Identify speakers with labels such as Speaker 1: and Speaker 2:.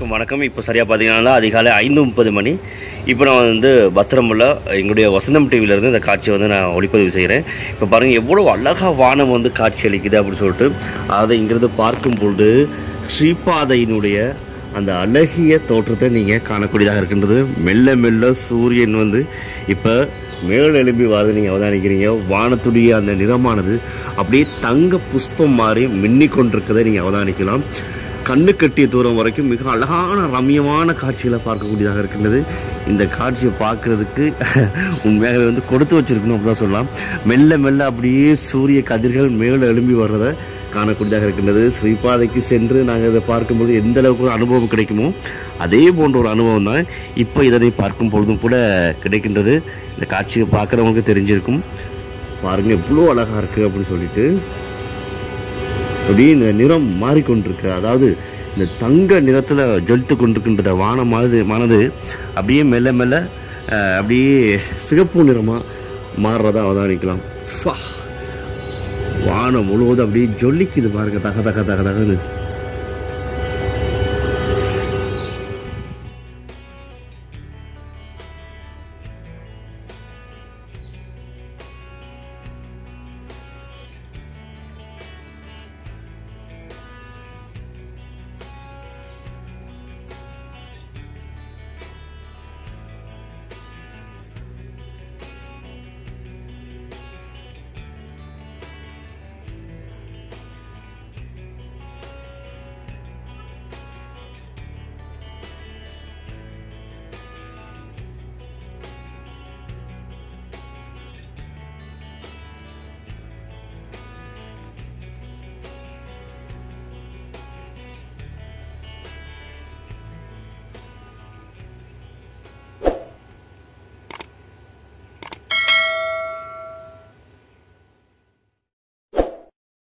Speaker 1: அனைவருக்கும் வணக்கம் இப்போ சரியாக பார்த்தீங்கன்னா அதிகாலை ஐந்து முப்பது மணி இப்போ நான் வந்து பத்திரமுள்ள எங்களுடைய வசந்தம் டிவியிலேருந்து இந்த காட்சியை வந்து நான் ஒளிப்பதிவு செய்கிறேன் இப்போ பாருங்கள் எவ்வளோ அழகாக வானம் வந்து காட்சி அளிக்குது அப்படின்னு சொல்லிட்டு அதை இங்கிருந்து பார்க்கும் பொழுது ஸ்ரீபாதையினுடைய அந்த அழகிய தோற்றத்தை நீங்கள் காணக்கூடியதாக இருக்கின்றது மெல்ல மெல்ல சூரியன் வந்து இப்போ மேல் எழும்பி வரது நீங்கள் அவதானிக்கிறீங்க வானத்துடைய அந்த நிறமானது அப்படியே தங்க புஷ்பம் மாதிரி மின்னிக் கொண்டிருக்கதை நீங்கள் அவதானிக்கலாம் கண்ணு கட்டிய தூரம் வரைக்கும் மிக அழகான ரம்யமான காட்சிகளை பார்க்கக்கூடியதாக இருக்கின்றது இந்த காட்சியை பார்க்கறதுக்கு உண்மையாக வந்து கொடுத்து வச்சிருக்கணும் அப்படி தான் சொல்லலாம் மெல்ல மெல்ல அப்படியே சூரிய கதிர்கள் மேலே எழும்பி வர்றதை காணக்கூடியதாக இருக்கின்றது ஸ்ரீபாதைக்கு சென்று நாங்கள் இதை பார்க்கும்போது எந்த அளவுக்கு ஒரு அனுபவம் கிடைக்குமோ அதே போன்ற ஒரு அனுபவம் தான் இப்போ இதனை பார்க்கும் பொழுதும் கூட கிடைக்கின்றது இந்த காட்சியை பார்க்குறவங்களுக்கு தெரிஞ்சிருக்கும் பாருங்கள் எவ்வளோ அழகாக இருக்குது அப்படின்னு சொல்லிட்டு அப்படியே இந்த நிறம் மாறிக்கொண்டிருக்கு அதாவது இந்த தங்க நிறத்தில் ஜொலித்து கொண்டிருக்கின்ற வானம் மாதிரி மனது அப்படியே மெல்ல மெல்ல அஹ், அப்படியே சிகப்பு நிறமாக மாறுறதா அவதானிக்கலாம் ஃபா! வானம் முழுவதும் அப்படியே ஜொலிக்குது பாருங்க தக தக தக தகன்னு